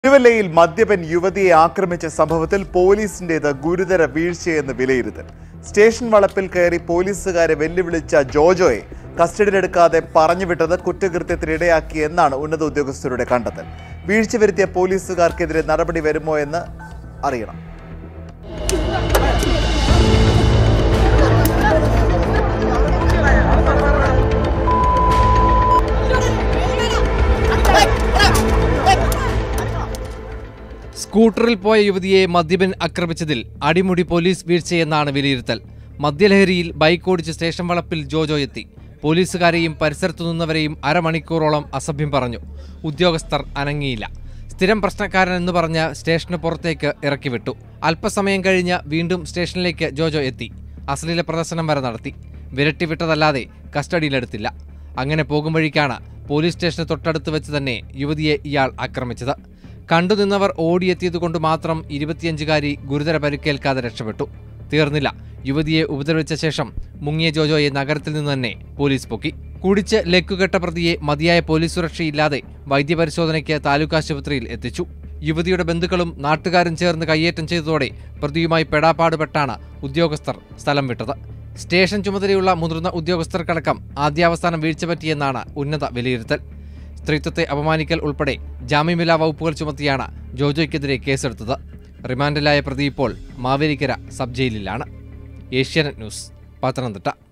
തിരുവല്ലയിൽ മദ്യപൻ യുവതിയെ ആക്രമിച്ച സംഭവത്തിൽ പോലീസിന്റേത് ഗുരുതര വീഴ്ചയെന്ന് വിലയിരുത്തൽ സ്റ്റേഷൻ വളപ്പിൽ കയറി പോലീസുകാരെ വെല്ലുവിളിച്ച ജോജോയെ കസ്റ്റഡിയിലെടുക്കാതെ പറഞ്ഞുവിട്ടത് കുറ്റകൃത്യത്തിനിടയാക്കി എന്നാണ് ഉന്നത ഉദ്യോഗസ്ഥരുടെ കണ്ടെത്തൽ വീഴ്ച വരുത്തിയ പോലീസുകാർക്കെതിരെ നടപടി വരുമോ എന്ന് അറിയണം സ്കൂട്ടറിൽ പോയ യുവതിയെ മദ്യപൻ ആക്രമിച്ചതിൽ അടിമുടി പോലീസ് വീഴ്ചയെന്നാണ് വിലയിരുത്തൽ മദ്യലഹരിയിൽ ബൈക്ക് ഓടിച്ച് സ്റ്റേഷൻ വളപ്പിൽ ജോജോ എത്തി പോലീസുകാരെയും പരിസരത്തു നിന്നവരെയും അരമണിക്കൂറോളം അസഭ്യം പറഞ്ഞു ഉദ്യോഗസ്ഥർ അനങ്ങിയില്ല സ്ഥിരം പ്രശ്നക്കാരൻ എന്ന് പറഞ്ഞ് സ്റ്റേഷന് പുറത്തേക്ക് ഇറക്കി വിട്ടു അല്പസമയം കഴിഞ്ഞ് വീണ്ടും സ്റ്റേഷനിലേക്ക് ജോജോ എത്തി അശ്ലീല പ്രദർശനം വരെ നടത്തി വിരട്ടിവിട്ടതല്ലാതെ കസ്റ്റഡിയിലെടുത്തില്ല അങ്ങനെ പോകും വഴിക്കാണ് പോലീസ് സ്റ്റേഷന് തൊട്ടടുത്ത് വെച്ച് തന്നെ യുവതിയെ ഇയാൾ ആക്രമിച്ചത് കണ്ടുനിന്നവർ ഓടിയെത്തിയതുകൊണ്ട് മാത്രം ഇരുപത്തിയഞ്ചുകാരി ഗുരുതര പരിക്കേൽക്കാതെ രക്ഷപ്പെട്ടു തീർന്നില്ല യുവതിയെ ഉപദ്രവിച്ച ശേഷം മുങ്ങിയ ജോജോയെ നഗരത്തിൽ നിന്ന് തന്നെ പോലീസ് പൊക്കി കുടിച്ച് ലക്കുകെട്ട പ്രതിയെ മതിയായ പോലീസ് സുരക്ഷയില്ലാതെ വൈദ്യപരിശോധനയ്ക്ക് താലൂക്ക് ആശുപത്രിയിൽ എത്തിച്ചു യുവതിയുടെ ബന്ധുക്കളും നാട്ടുകാരും ചേർന്ന് കയ്യേറ്റം ചെയ്തതോടെ പ്രതിയുമായി പെടാപ്പാടുപെട്ടാണ് ഉദ്യോഗസ്ഥർ സ്ഥലം വിട്ടത് സ്റ്റേഷൻ ചുമതലയുള്ള മുതിർന്ന ഉദ്യോഗസ്ഥർക്കടക്കം ആദ്യാവസാനം വീഴ്ച പറ്റിയെന്നാണ് ഉന്നത വിലയിരുത്തൽ സ്ത്രീത്വത്തെ അപമാനിക്കൽ ഉൾപ്പെടെ ജാമ്യമില്ലാ വകുപ്പുകൾ ചുമത്തിയാണ് ജോജോയ്ക്കെതിരെ കേസെടുത്തത് റിമാൻഡിലായ പ്രതി ഇപ്പോൾ മാവേലിക്കര സബ് ജയിലിലാണ് ഏഷ്യാനെറ്റ് ന്യൂസ് പത്തനംതിട്ട